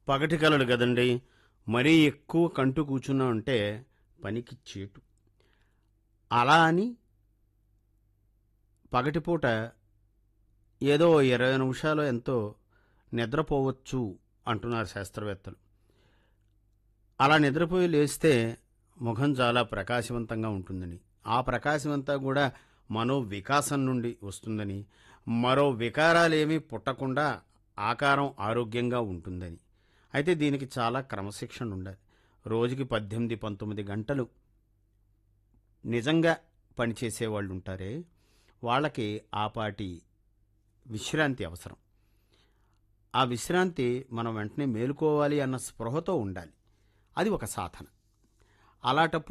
పగటి కలలు కదండి మరీ ఎక్కువ కంటూ కూర్చున్నాం అంటే పనికి చేటు అలా అని పగటిపూట ఏదో ఇరవై నిమిషాలు ఎంతో నిద్రపోవచ్చు అంటున్నారు శాస్త్రవేత్తలు అలా నిద్రపోయి లేస్తే ముఖం చాలా ప్రకాశవంతంగా ఉంటుందని ఆ ప్రకాశం అంతా కూడా మనో వికాసం నుండి వస్తుందని మరో వికారాలేమీ పుట్టకుండా ఆకారం ఆరోగ్యంగా ఉంటుందని అయితే దీనికి చాలా క్రమశిక్షణ ఉండాలి రోజుకి పద్దెనిమిది పంతొమ్మిది గంటలు నిజంగా పనిచేసే వాళ్ళు ఉంటారే వాళ్ళకి ఆపాటి విశ్రాంతి అవసరం ఆ విశ్రాంతి మనం వెంటనే మేలుకోవాలి అన్న స్పృహతో ఉండాలి అది ఒక సాధన అలాంటప్పుడు